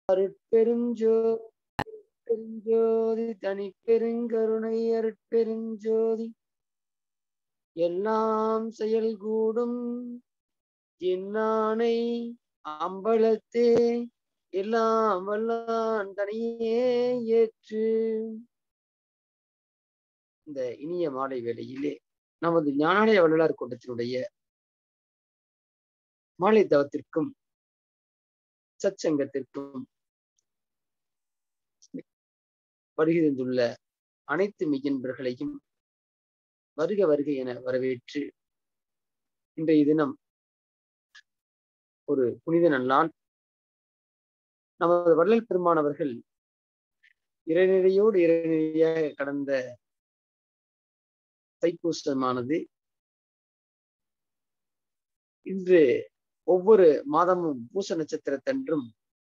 அருட்பெருஞ்சோ பெருஞ்சோதி தனி பெருங்கருணை அருட்பெருஞ்சோதி எல்லாம் செயல் கூடும் என்னானை அம்பலத்தே எல்லாம் வல்லான் தனியே ஏற்று இந்த இனிய மாலை வேளையிலே நமது ஞானாலய வள்ளலார் கூட்டத்தினுடைய மாலை தவத்திற்கும் சச்சங்கத்திற்கும் வருகின்றுள்ள அனைத்து மெய்யன்பர்களையும் வருக வருக என வரவேற்று இன்றைய தினம் ஒரு புனித நல்லான் நமது வள்ளல் பெருமானவர்கள் இறைநிலையோடு இறைநிலையாக கடந்த தைப்பூசமானது இன்று ஒவ்வொரு மாதமும் பூச நட்சத்திரத்தன்றும்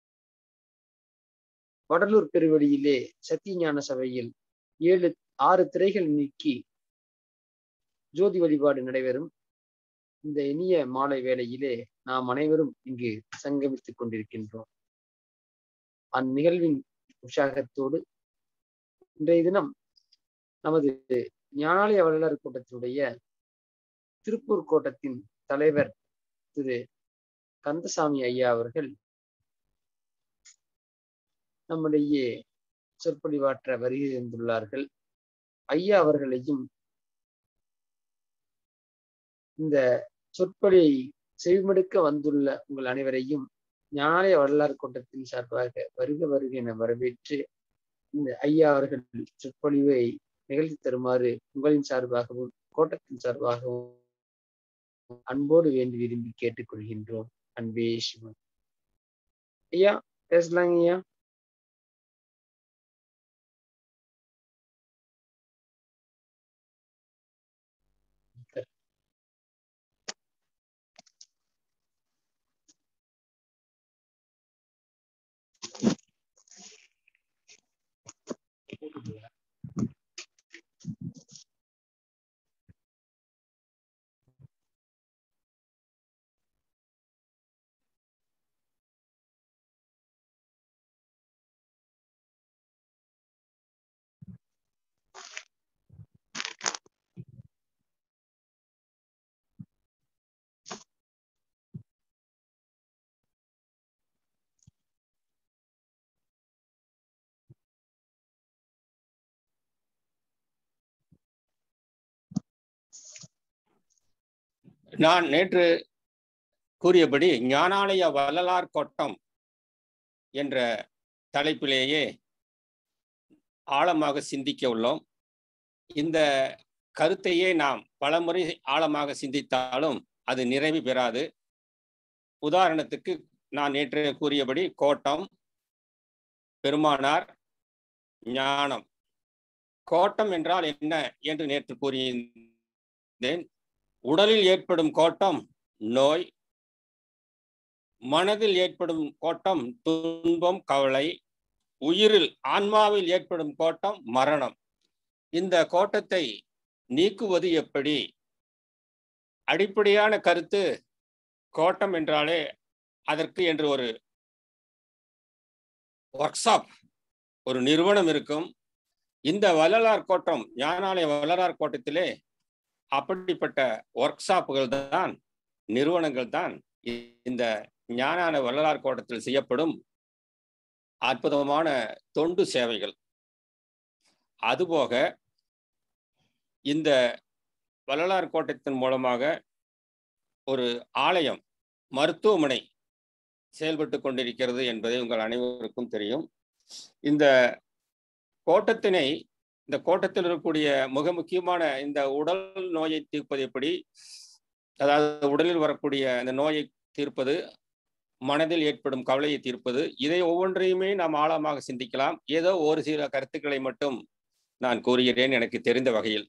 வடலூர் பெருவெளியிலே சத்தியஞான சபையில் ஏழு ஆறு திரைகள் நீக்கி ஜோதி வழிபாடு நடைபெறும் இந்த இனிய மாலை வேளையிலே நாம் அனைவரும் இங்கு சங்கமித்துக் கொண்டிருக்கின்றோம் அந்நிகழ்வின் உற்சாகத்தோடு இன்றைய தினம் நமது ஞானாலய வள்ளலார் கூட்டத்தினுடைய திருப்பூர் கோட்டத்தின் தலைவர் திரு கந்தசாமி ஐயா அவர்கள் நம்முடைய சொற்பொழிவாற்ற வருகை இருந்துள்ளார்கள் ஐயா அவர்களையும் இந்த சொற்பொழியை செவிமடுக்க வந்துள்ள உங்கள் அனைவரையும் ஞானாலய வரலாறு கூட்டத்தின் சார்பாக வருக வருக என வரவேற்று இந்த ஐயா அவர்கள் சொற்பொழிவை நிகழ்த்தி தருமாறு உங்களின் சார்பாகவும் கோட்டத்தின் சார்பாகவும் அன்போடு வேண்டி விரும்பி கேட்டுக்கொள்கின்றோம் அன்பே சிவன் ஐயா பேசலாங்க ஐயா நான் நேற்று கூறியபடி ஞானாலய வள்ளலார் கோட்டம் என்ற தலைப்பிலேயே ஆழமாக சிந்திக்க உள்ளோம் இந்த கருத்தையே நாம் பலமுறை ஆழமாக சிந்தித்தாலும் அது நிறைவு பெறாது உதாரணத்துக்கு நான் நேற்று கூறியபடி கோட்டம் பெருமானார் ஞானம் கோட்டம் என்றால் என்ன என்று நேற்று கூறியிருந்தேன் உடலில் ஏற்படும் கோட்டம் நோய் மனதில் ஏற்படும் கோட்டம் துன்பம் கவலை உயிரில் ஆன்மாவில் ஏற்படும் கோட்டம் மரணம் இந்த கோட்டத்தை நீக்குவது எப்படி அடிப்படையான கருத்து கோட்டம் என்றாலே அதற்கு என்று ஒரு ஒர்க் ஷாப் ஒரு நிறுவனம் இருக்கும் இந்த வள்ளலார் கோட்டம் ஞானாலய வள்ளலார் கோட்டத்திலே அப்படிப்பட்ட ஒர்க் ஷாப்புகள் தான் நிறுவனங்கள் தான் இந்த ஞானான வள்ளலார் கோட்டத்தில் செய்யப்படும் அற்புதமான தொண்டு சேவைகள் அதுபோக இந்த வள்ளலார் கோட்டத்தின் மூலமாக ஒரு ஆலயம் மருத்துவமனை செயல்பட்டு கொண்டிருக்கிறது என்பதை உங்கள் அனைவருக்கும் தெரியும் இந்த கோட்டத்தினை இந்த கோட்டத்தில் இருக்கக்கூடிய மிக முக்கியமான இந்த உடல் நோயை தீர்ப்பது எப்படி அதாவது உடலில் வரக்கூடிய இந்த நோயை தீர்ப்பது மனதில் ஏற்படும் கவலையை தீர்ப்பது இதை ஒவ்வொன்றையுமே நாம் ஆழமாக சிந்திக்கலாம் ஏதோ ஒரு சில கருத்துக்களை மட்டும் நான் கூறுகிறேன் எனக்கு தெரிந்த வகையில்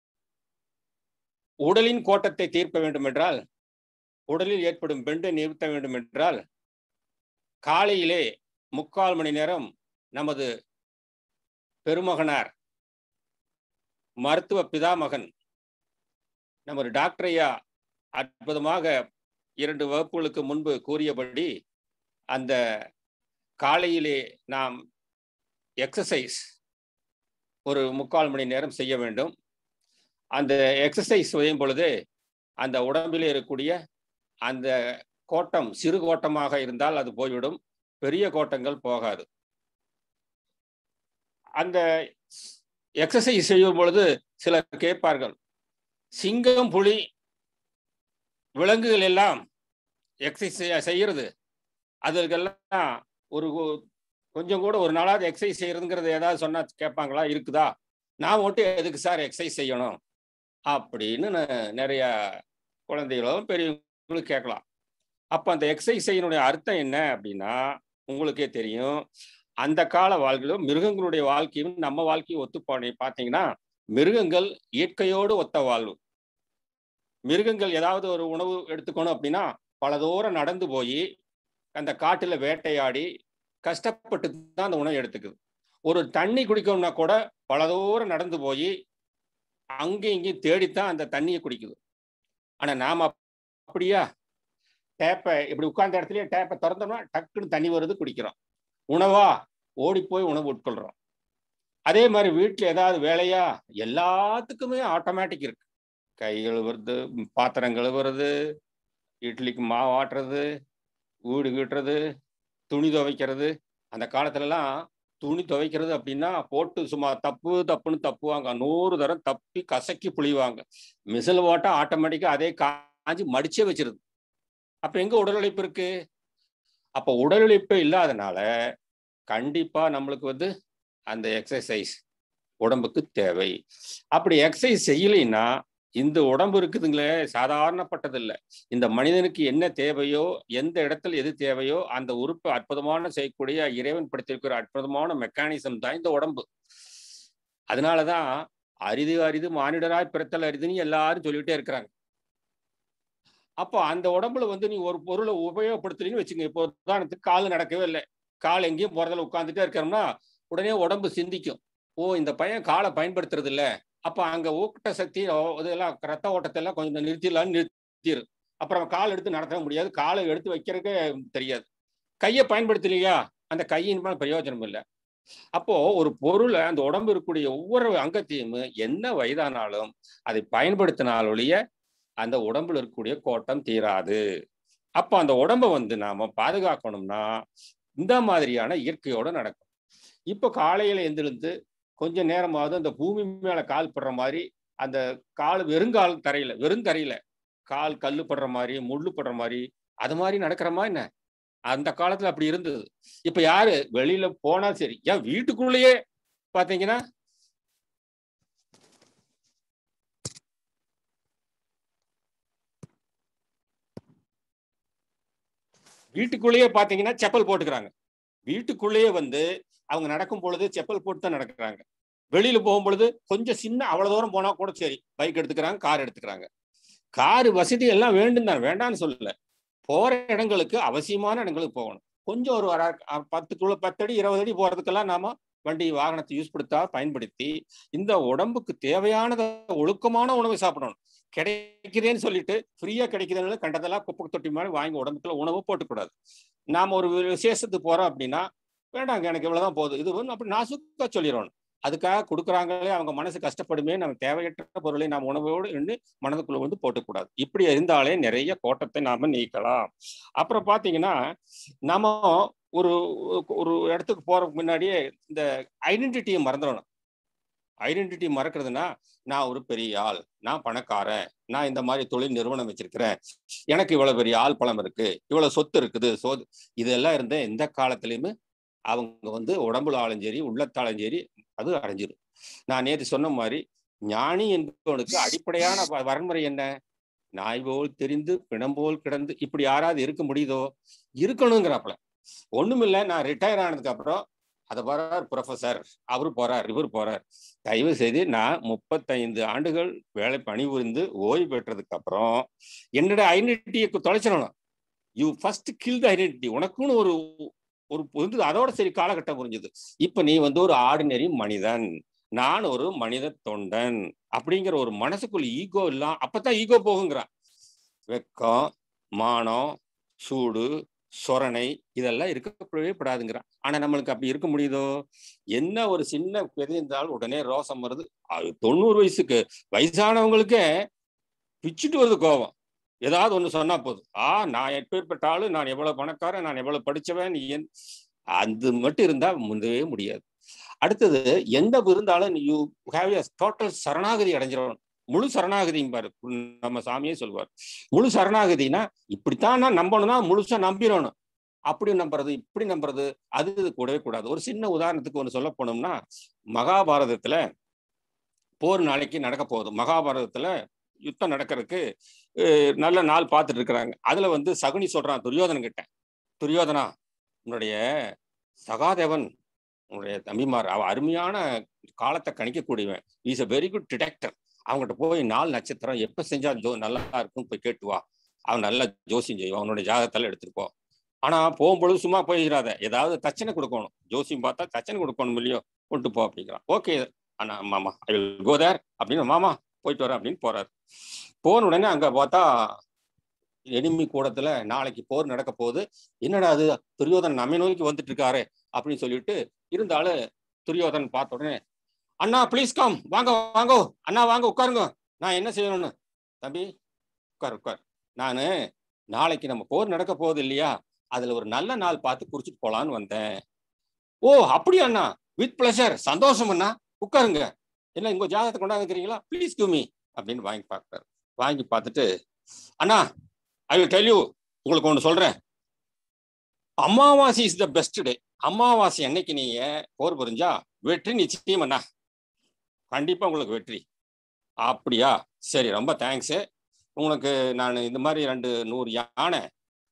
உடலின் கோட்டத்தை தீர்க்க வேண்டும் என்றால் உடலில் ஏற்படும் பெண்டை நிறுத்த வேண்டும் என்றால் காலையிலே முக்கால் மணி நேரம் நமது பெருமகனார் மருத்துவ பிதாமகன் நமது டாக்டர் ஐயா அற்புதமாக இரண்டு வகுப்புகளுக்கு முன்பு கூறியபடி அந்த காலையிலே நாம் எக்ஸசைஸ் ஒரு முக்கால் மணி நேரம் செய்ய வேண்டும் அந்த எக்ஸசைஸ் செய்யும் பொழுது அந்த உடம்பிலே இருக்கக்கூடிய அந்த கோட்டம் சிறு கோட்டமாக இருந்தால் அது போய்விடும் பெரிய கோட்டங்கள் போகாது அந்த எக்ஸசைஸ் செய்யும் பொழுது சிலர் கேட்பார்கள் சிங்கம் புலி விலங்குகள் எல்லாம் எக்ஸசைஸ் செய்யறது அதுக்கெல்லாம் ஒரு கொஞ்சம் கூட ஒரு நாளாவது எக்ஸசைஸ் செய்யறதுங்கிறது ஏதாவது சொன்னா கேட்பாங்களா இருக்குதா நான் மட்டும் எதுக்கு சார் எக்ஸசைஸ் செய்யணும் அப்படின்னு நிறைய குழந்தைகளும் பெரியவங்களும் கேட்கலாம் அப்போ அந்த எக்ஸசைஸினுடைய அர்த்தம் என்ன அப்படின்னா உங்களுக்கே தெரியும் அந்த கால வாழ்க்கையிலும் மிருகங்களுடைய வாழ்க்கையும் நம்ம வாழ்க்கையும் ஒத்து போனே பார்த்தீங்கன்னா மிருகங்கள் இயற்கையோடு ஒத்த வாழ்வு மிருகங்கள் ஏதாவது ஒரு உணவு எடுத்துக்கணும் அப்படின்னா பல தூரம் நடந்து போய் அந்த காட்டுல வேட்டையாடி கஷ்டப்பட்டு தான் அந்த உணவு எடுத்துக்குது ஒரு தண்ணி குடிக்கணும்னா கூட பல தூரம் நடந்து போய் அங்கேயும் இங்கேயும் தேடித்தான் அந்த தண்ணியை குடிக்குது ஆனா நாம அப்படியா டேப்பை இப்படி உட்கார்ந்த இடத்துலயே டேப்பை திறந்தோம்னா டக்குன்னு தண்ணி வருது குடிக்கிறோம் உணவா ஓடி போய் உணவு உட்கொள்றோம் அதே மாதிரி வீட்டில் ஏதாவது வேலையா எல்லாத்துக்குமே ஆட்டோமேட்டிக் இருக்கு கை கழுவுறது பாத்திரம் கழுவுறது இட்லிக்கு மாவு ஆட்டுறது வீடு கட்டுறது துணி துவைக்கிறது அந்த காலத்துலலாம் துணி துவைக்கிறது அப்படின்னா போட்டு சும்மா தப்பு தப்புன்னு தப்புவாங்க நூறு தரம் தப்பி கசக்கி புளிவாங்க மிசில் ஓட்ட ஆட்டோமேட்டிக்கா அதே காஞ்சி மடிச்சே வச்சிருது அப்ப எங்க உடல் உழைப்பு இருக்கு அப்ப உடல் உழைப்பு இல்லாதனால கண்டிப்பா நம்மளுக்கு வந்து அந்த எக்ஸசைஸ் உடம்புக்கு தேவை அப்படி எக்ஸசைஸ் செய்யலைன்னா இந்த உடம்பு இருக்குதுங்களே சாதாரணப்பட்டது இல்லை இந்த மனிதனுக்கு என்ன தேவையோ எந்த இடத்துல எது தேவையோ அந்த உறுப்பு அற்புதமான செய்யக்கூடிய இறைவன் படுத்திருக்கிற அற்புதமான மெக்கானிசம் தான் இந்த உடம்பு அதனாலதான் அரிது அரிது மானிடராய் பிறத்தல் அரிதுன்னு எல்லாரும் சொல்லிட்டே இருக்கிறாங்க அப்போ அந்த உடம்புல வந்து நீ ஒரு பொருளை உபயோகப்படுத்தலன்னு வச்சுங்க இப்போ உதாரணத்துக்கு கால் நடக்கவே இல்லை கால் எங்கேயும் போறதுல உட்காந்துட்டே இருக்கிறோம்னா உடனே உடம்பு சிந்திக்கும் ஓ இந்த பையன் காலை பயன்படுத்துறது இல்லை அப்போ அங்க ஊட்ட சக்தி இதெல்லாம் ரத்த ஓட்டத்தை எல்லாம் கொஞ்சம் நிறுத்திடலாம்னு நிறுத்திடு அப்புறம் கால் எடுத்து நடத்த முடியாது காலை எடுத்து வைக்கிறதுக்கே தெரியாது கையை பயன்படுத்தலையா அந்த கையின் மேல பிரயோஜனம் இல்லை அப்போ ஒரு பொருளை அந்த உடம்பு இருக்கக்கூடிய ஒவ்வொரு அங்கத்தையும் என்ன வயதானாலும் அதை பயன்படுத்தினாலொழிய அந்த உடம்புல இருக்கக்கூடிய கோட்டம் தீராது அப்போ அந்த உடம்ப வந்து நாம பாதுகாக்கணும்னா இந்த மாதிரியான இயற்கையோட நடக்கும் இப்போ காலையில எந்திருந்து கொஞ்ச நேரமாவது அந்த பூமி மேல கால் படுற மாதிரி அந்த கால் வெறுங்கால் தரையில வெறுந்தரையில கால் கல்லு படுற மாதிரி முள்ளு படுற மாதிரி அது மாதிரி நடக்கிறமா என்ன அந்த காலத்துல அப்படி இருந்தது இப்ப யாரு வெளியில போனா சரி ஏன் வீட்டுக்குள்ளேயே பாத்தீங்கன்னா வீட்டுக்குள்ளேயே பாத்தீங்கன்னா செப்பல் போட்டுக்கிறாங்க வீட்டுக்குள்ளேயே வந்து அவங்க நடக்கும் பொழுது செப்பல் போட்டு தான் நடக்கிறாங்க வெளியில போகும் பொழுது கொஞ்சம் சின்ன அவ்வளவு தூரம் போனா கூட சரி பைக் எடுத்துக்கிறாங்க கார் எடுத்துக்கிறாங்க கார் வசதி எல்லாம் வேண்டும் தான் வேண்டாம்னு சொல்லல போற இடங்களுக்கு அவசியமான இடங்களுக்கு போகணும் கொஞ்சம் ஒரு வர பத்து கிலோ பத்தடி இருபது அடி போறதுக்கெல்லாம் நாம வண்டி வாகனத்தை யூஸ் படுத்தா பயன்படுத்தி இந்த உடம்புக்கு தேவையானத ஒழுக்கமான உணவை சாப்பிடணும் கிடைக்குதேன்னு சொல்லிட்டு ஃப்ரீயா கிடைக்குதுன்னு கண்டதெல்லாம் குப்பை தொட்டி மாதிரி வாங்கி உடம்புக்குள்ள உணவு போட்டுக்கூடாது நாம ஒரு விசேஷத்துக்கு போறோம் அப்படின்னா வேண்டாங்க எனக்கு இவ்வளவுதான் போதும் இது வந்து அப்படி நாசுக்கா சொல்லிடணும் அதுக்காக கொடுக்குறாங்களே அவங்க மனசு கஷ்டப்படுமே நம்ம தேவையற்ற பொருளை நாம் உணவோடு இருந்து மனதுக்குள்ள வந்து போட்டுக்கூடாது இப்படி இருந்தாலே நிறைய கோட்டத்தை நாம நீக்கலாம் அப்புறம் பாத்தீங்கன்னா நம்ம ஒரு ஒரு இடத்துக்கு போறதுக்கு முன்னாடியே இந்த ஐடென்டிட்டியை மறந்துடணும் ஐடென்டிட்டி மறக்கிறதுனா நான் ஒரு பெரிய ஆள் நான் பணக்காரன் நான் இந்த மாதிரி தொழில் நிறுவனம் வச்சிருக்கிறேன் எனக்கு இவ்வளவு பெரிய ஆள் பழம் இருக்கு இவ்வளவு சொத்து இருக்குது சோ இதெல்லாம் இருந்த எந்த காலத்திலயுமே அவங்க வந்து உடம்புல ஆளும் சரி உள்ளத்தாலும் சரி அது அடைஞ்சிடும் நான் நேற்று சொன்ன மாதிரி ஞானி என்பவனுக்கு அடிப்படையான வரன்முறை என்ன நாய் போல் தெரிந்து பிணம் போல் கிடந்து இப்படி யாராவது இருக்க முடியுதோ இருக்கணுங்கிறாப்புல ஒண்ணுமில்ல நான் ரிட்டையர் ஆனதுக்கு அப்புறம் அதை போறார் ப்ரொஃபசர் அவரு போறார் இவர் போறார் தயவு செய்து நான் முப்பத்தைந்து ஆண்டுகள் வேலை பணிபுரிந்து ஓய்வு பெற்றதுக்கு அப்புறம் என்னோட ஐடென்டிட்டியை தொலைச்சிடணும் you first kill the identity உனக்குன்னு ஒரு ஒரு புரிஞ்சது அதோட சரி காலகட்டம் புரிஞ்சுது இப்ப நீ வந்து ஒரு ஆர்டினரி மனிதன் நான் ஒரு மனித தொண்டன் அப்படிங்கிற ஒரு மனசுக்குள்ள ஈகோ இல்லாம் அப்பதான் ஈகோ போகுங்கிறான் வெக்கம் மானம் சூடு சொரணை இதெல்லாம் இருக்கப்படவே படாதுங்கிறான் ஆனா நம்மளுக்கு அப்படி இருக்க முடியுதோ என்ன ஒரு சின்ன விதை இருந்தாலும் உடனே ரோசம் வருது அது தொண்ணூறு வயசுக்கு வயசானவங்களுக்கே பிச்சுட்டு வருது கோபம் ஏதாவது ஒண்ணு சொன்னா போதும் ஆ நான் எப்பேற்பட்ட ஆளு நான் எவ்வளவு பணக்காரன் நான் எவ்வளவு படிச்சவன் நீ என் அது மட்டும் இருந்தா முந்தவே முடியாது அடுத்தது எந்த விருந்தாலும் யூ ஹாவ் எ டோட்டல் சரணாகதி அடைஞ்சிடணும் முழு சரணாகதியும் பாரு நம்ம சாமியே சொல்லுவார் முழு சரணாகதினா இப்படித்தான் நான் நம்பணும்னா முழுசா நம்பிடணும் அப்படி நம்புறது இப்படி நம்புறது அது இது கூடவே கூடாது ஒரு சின்ன உதாரணத்துக்கு ஒன்று சொல்ல போனோம்னா மகாபாரதத்துல போர் நாளைக்கு நடக்க போகுது மகாபாரதத்துல யுத்தம் நடக்கிறதுக்கு அஹ், நல்ல நாள் பார்த்துட்டு இருக்கிறாங்க அதுல வந்து சகுனி சொல்றான் துரியோதனன் கிட்ட துரியோதனா உன்னுடைய சகாதேவன் உன்னுடைய தம்பிமார் அவ அருமையான காலத்தை கணிக்கக்கூடியவன் is a very good detector அவங்ககிட்ட போய் நாலு நட்சத்திரம் எப்ப செஞ்சா ஜோ நல்லா இருக்கும் போய் கேட்டு வா அவன் நல்ல ஜோசியம் செய்வான் அவனுடைய ஜாதகத்தால எடுத்துட்டு போ ஆனா போகும்பொழுது சும்மா போயிடாத ஏதாவது தச்சனை கொடுக்கணும் ஜோசியம் பார்த்தா தச்சனை கொடுக்கணும் இல்லையோ கொண்டு போ அப்படிங்கிறான் ஓகே அண்ணா மாமா ஐ வில் கோ தேர் அப்படின்னு மாமா போயிட்டு வரேன் அப்படின்னு போறாரு போன உடனே அங்க பார்த்தா எனிமி கூடத்துல நாளைக்கு போர் நடக்க போகுது என்னடா அது துரியோதன் நம்மை நோக்கி வந்துட்டு இருக்காரு அப்படின்னு சொல்லிட்டு இருந்தாலும் துரியோதன் பார்த்த உடனே அண்ணா ப்ளீஸ் கம் வாங்க வாங்க அண்ணா வாங்க உட்காருங்க நான் என்ன செய்யணும்னு தம்பி உட்கார் உட்கார் நான் நாளைக்கு நம்ம போர் நடக்க போகுது இல்லையா அதுல ஒரு நல்ல நாள் பார்த்து குறிச்சிட்டு போலான்னு வந்தேன் ஓ அப்படியா அண்ணா வித் பிளஷர் சந்தோஷம் அண்ணா உட்காருங்க என்ன உங்க ஜாதகத்தை கொண்டாந்துக்கிறீங்களா ப்ளீஸ் கிவ் மீ அப்படின்னு வாங்கி பார்க்குறாரு வாங்கி பார்த்துட்டு அண்ணா ஐ வில் டெல் யூ உங்களுக்கு ஒன்று சொல்றேன் அமாவாசை இஸ் த பெஸ்ட் டே அமாவாசை அன்னைக்கு நீங்க போர் புரிஞ்சா வெற்றி நிச்சயம் அண்ணா கண்டிப்பா உங்களுக்கு வெற்றி அப்படியா சரி ரொம்ப தேங்க்ஸ் உங்களுக்கு நான் இந்த மாதிரி ரெண்டு நூறு யானை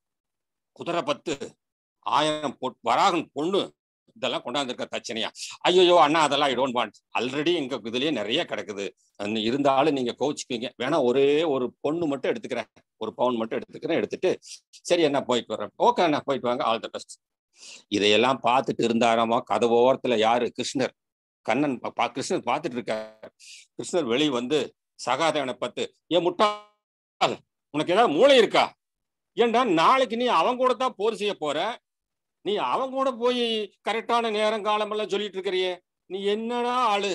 குதிரை பத்து ஆயிரம் பொ வராகன் பொண்ணு இதெல்லாம் கொண்டாந்துருக்க தச்சனையா ஐயோ அண்ணா அதெல்லாம் ஐ டோன்ட் வாண்ட் ஆல்ரெடி எங்க இதுலயே நிறைய கிடக்குது அது இருந்தாலும் நீங்க கோச்சிக்குவீங்க வேணா ஒரே ஒரு பொண்ணு மட்டும் எடுத்துக்கிறேன் ஒரு பவுன் மட்டும் எடுத்துக்கிறேன் எடுத்துட்டு சரி என்ன போயிட்டு வரேன் ஓகே அண்ணா போயிட்டு வாங்க ஆல் த பெஸ்ட் இதையெல்லாம் பார்த்துட்டு இருந்தாராமா கதவு ஓரத்துல யாரு கிருஷ்ணர் கண்ணன் பா- பா- கிருஷ்ணர் பார்த்துட்டு இருக்கார் கிருஷ்ணர் வெளியே வந்து சகாதேவனை பார்த்து ஏன் முட்டாள் உனக்கு ஏதாவது மூளை இருக்கா ஏன்டா நாளைக்கு நீ அவன் கூட தான் போர் செய்ய போற நீ அவன் கூட போய் கரெக்டான நேரம் காலம் எல்லாம் சொல்லிட்டு இருக்கிறியே நீ என்னடா ஆளு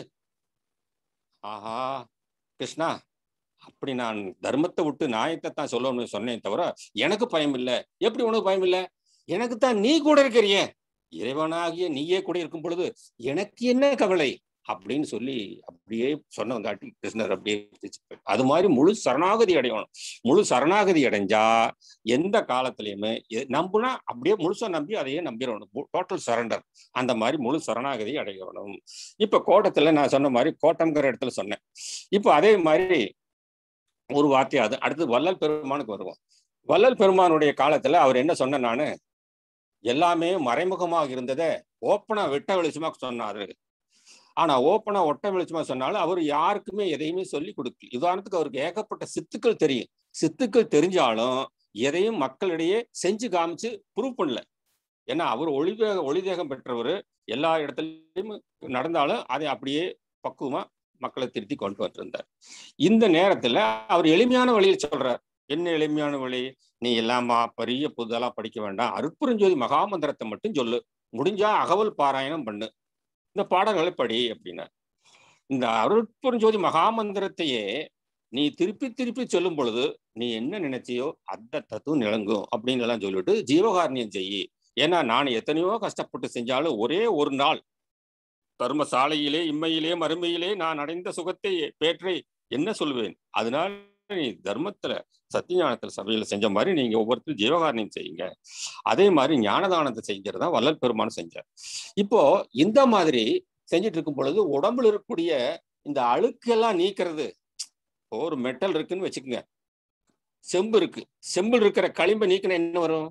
ஆஹா கிருஷ்ணா அப்படி நான் தர்மத்தை விட்டு நியாயத்தை தான் சொல்லணும்னு சொன்னேன் தவிர எனக்கு பயம் இல்லை எப்படி உனக்கு பயம் இல்லை எனக்கு தான் நீ கூட இருக்கிறியே இறைவனாகிய நீயே கூட இருக்கும் பொழுது எனக்கு என்ன கவலை அப்படின்னு சொல்லி அப்படியே சொன்னவங்காட்டி கிருஷ்ணர் அப்படியே பிடிச்சு போயிட்டார். அது மாதிரி முழு சரணாகதி அடையணும் முழு சரணாகதி அடைஞ்சா எந்த காலத்திலயுமே எ- நம்புனா அப்படியே முழுசா நம்பி அதையே நம்பிடணும் டோட்டல் சரண்டர் அந்த மாதிரி முழு சரணாகதி அடையணும் இப்ப கோட்டத்துல நான் சொன்ன மாதிரி கோட்டம்ங்கிற இடத்துல சொன்னேன் இப்போ அதே மாதிரி ஒரு வார்த்தை அது அடுத்து வள்ளல் பெருமானுக்கு வருவோம் வள்ளல் பெருமானுடைய காலத்துல அவர் என்ன சொன்ன நானு எல்லாமே மறைமுகமாக இருந்ததை ஓப்பனா வெட்ட வெளிச்சமா சொன்னாரு ஆனா ஓப்பனா ஒட்ட வெளிச்சமா சொன்னாலும் அவர் யாருக்குமே எதையுமே சொல்லி கொடுக்கல உதாரணத்துக்கு அவருக்கு ஏகப்பட்ட சித்துக்கள் தெரியும் சித்துக்கள் தெரிஞ்சாலும் எதையும் மக்களிடையே செஞ்சு காமிச்சு ப்ரூவ் பண்ணல ஏன்னா அவர் ஒளிவேக ஒளிதேகம் பெற்றவர் எல்லா இடத்துலையும் நடந்தாலும் அதை அப்படியே பக்குவமா மக்களை திருத்தி கொண்டு வந்திருந்தார் இந்த நேரத்துல அவர் எளிமையான வழியில் சொல்றார் என்ன எளிமையான வழி நீ எல்லாமா பெரிய புதெல்லாம் படிக்க வேண்டாம் அருட்புரஞ்சோதி மகாமந்திரத்தை மட்டும் சொல்லு முடிஞ்சா அகவல் பாராயணம் பண்ணு இந்த பாடல்களை படி அப்படின்னா இந்த அருட்புரஞ்சோதி மகாமந்திரத்தையே நீ திருப்பி திருப்பி சொல்லும் பொழுது நீ என்ன நினைச்சியோ அந்த தத்துவம் நிலங்கும் அப்படின்னு எல்லாம் சொல்லிட்டு ஜீவகாரணியம் செய்யி ஏன்னா நான் எத்தனையோ கஷ்டப்பட்டு செஞ்சாலும் ஒரே ஒரு நாள் தர்மசாலையிலே இம்மையிலே மறுமையிலே நான் அடைந்த சுகத்தை பேற்றை என்ன சொல்லுவேன் அதனால நீ தர்மத்துல சத்தியஞானத்துல சபையில செஞ்ச மாதிரி நீங்க ஒவ்வொருத்தரும் ஜீவகாரணியம் செய்யுங்க அதே மாதிரி ஞானதானத்தை செஞ்சிருந்தா வள்ளல் பெருமான் செஞ்சார் இப்போ இந்த மாதிரி செஞ்சுட்டு இருக்கும் பொழுது உடம்புல இருக்கக்கூடிய இந்த அழுக்கெல்லாம் நீக்கிறது இப்போ ஒரு மெட்டல் இருக்குன்னு வச்சுக்கோங்க செம்பு இருக்கு செம்பில் இருக்கிற களிம்பை நீக்கின என்ன வரும்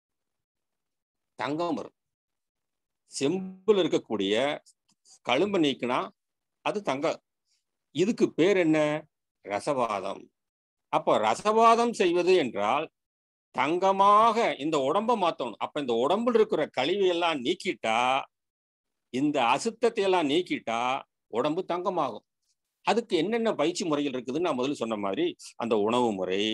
தங்கம் வரும் செம்புல இருக்கக்கூடிய களும்பை நீக்கினா அது தங்கம் இதுக்கு பேர் என்ன ரசவாதம் அப்போ ரசவாதம் செய்வது என்றால் தங்கமாக இந்த உடம்ப மாத்தணும் அப்ப இந்த உடம்புல இருக்கிற கழிவு எல்லாம் நீக்கிட்டா இந்த அசுத்தத்தை எல்லாம் நீக்கிட்டா உடம்பு தங்கமாகும் அதுக்கு என்னென்ன பயிற்சி முறைகள் இருக்குதுன்னு நான் முதல்ல சொன்ன மாதிரி அந்த உணவு முறை